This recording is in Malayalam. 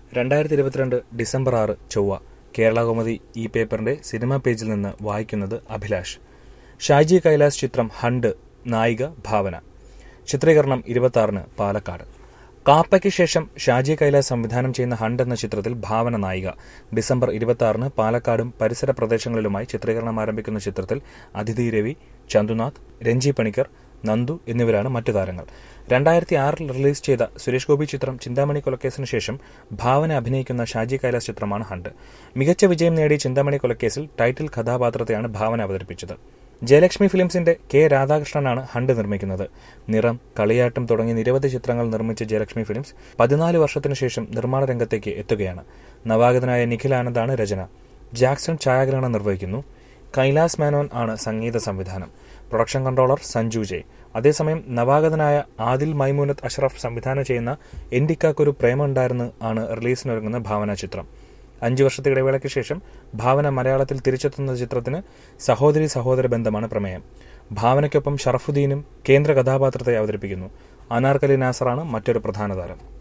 രണ്ടായിരത്തി ഇരുപത്തിരണ്ട് ഡിസംബർ ആറ് ചൊവ്വ കേരളകൗമുദി ഈ പേപ്പറിന്റെ സിനിമാ പേജിൽ നിന്ന് വായിക്കുന്നത് അഭിലാഷ് ഷാജി കൈലാസ് ചിത്രം ഹണ്ട് നായിക ഭാവന ചിത്രീകരണം ഇരുപത്തി പാലക്കാട് കാപ്പയ്ക്ക് ശേഷം ഷാജി കൈലാസ് സംവിധാനം ചെയ്യുന്ന ഹണ്ട് എന്ന ചിത്രത്തിൽ ഭാവന നായിക ഡിസംബർ ഇരുപത്തി ആറിന് പാലക്കാടും പരിസര പ്രദേശങ്ങളിലുമായി ചിത്രീകരണം ആരംഭിക്കുന്ന ചിത്രത്തിൽ അതിഥി രവി ചന്തുനാഥ് രഞ്ജി പണിക്കർ നന്ദു എന്നിവരാണ് മറ്റു താരങ്ങൾ രണ്ടായിരത്തി ആറിൽ റിലീസ് ചെയ്ത സുരേഷ് ഗോപി ചിത്രം ചിന്താമണി കൊലക്കേസിന് ശേഷം ഭാവന അഭിനയിക്കുന്ന ഷാജി കൈലാസ് ചിത്രമാണ് ഹണ്ട് മികച്ച വിജയം നേടിയ ചിന്താമണി കൊലക്കേസിൽ ടൈറ്റിൽ കഥാപാത്രത്തെയാണ് ഭാവന അവതരിപ്പിച്ചത് ജയലക്ഷ്മി ഫിലിംസിന്റെ കെ രാധാകൃഷ്ണനാണ് ഹണ്ട് നിർമ്മിക്കുന്നത് നിറം കളിയാട്ടം തുടങ്ങി നിരവധി ചിത്രങ്ങൾ നിർമ്മിച്ച ജയലക്ഷ്മി ഫിലിംസ് പതിനാല് വർഷത്തിനു ശേഷം നിർമ്മാണ രംഗത്തേക്ക് എത്തുകയാണ് നവാഗതനായ നിഖിൽ ആനന്ദാണ് രചന ജാക്സൺ ഛായാഗ്രഹണം നിർവഹിക്കുന്നു കൈലാസ് മേനോൻ ആണ് സംഗീത സംവിധാനം പ്രൊഡക്ഷൻ കൺട്രോളർ സഞ്ജു ജയ് അതേസമയം നവാഗതനായ ആദിൽ മൈമൂനത്ത് അഷ്റഫ് സംവിധാനം ചെയ്യുന്ന എന്റിക്കാക്കൊരു പ്രേമുണ്ടായിരുന്നു ആണ് റിലീസിനൊരുങ്ങുന്ന ഭാവന ചിത്രം അഞ്ചു വർഷത്തെ ഇടവേളയ്ക്ക് ശേഷം ഭാവന മലയാളത്തിൽ തിരിച്ചെത്തുന്ന ചിത്രത്തിന് സഹോദരി സഹോദര ബന്ധമാണ് പ്രമേയം ഭാവനയ്ക്കൊപ്പം ഷറഫുദ്ദീനും കേന്ദ്ര കഥാപാത്രത്തെ അവതരിപ്പിക്കുന്നു അനാർക്കലി നാസറാണ് മറ്റൊരു പ്രധാന താരം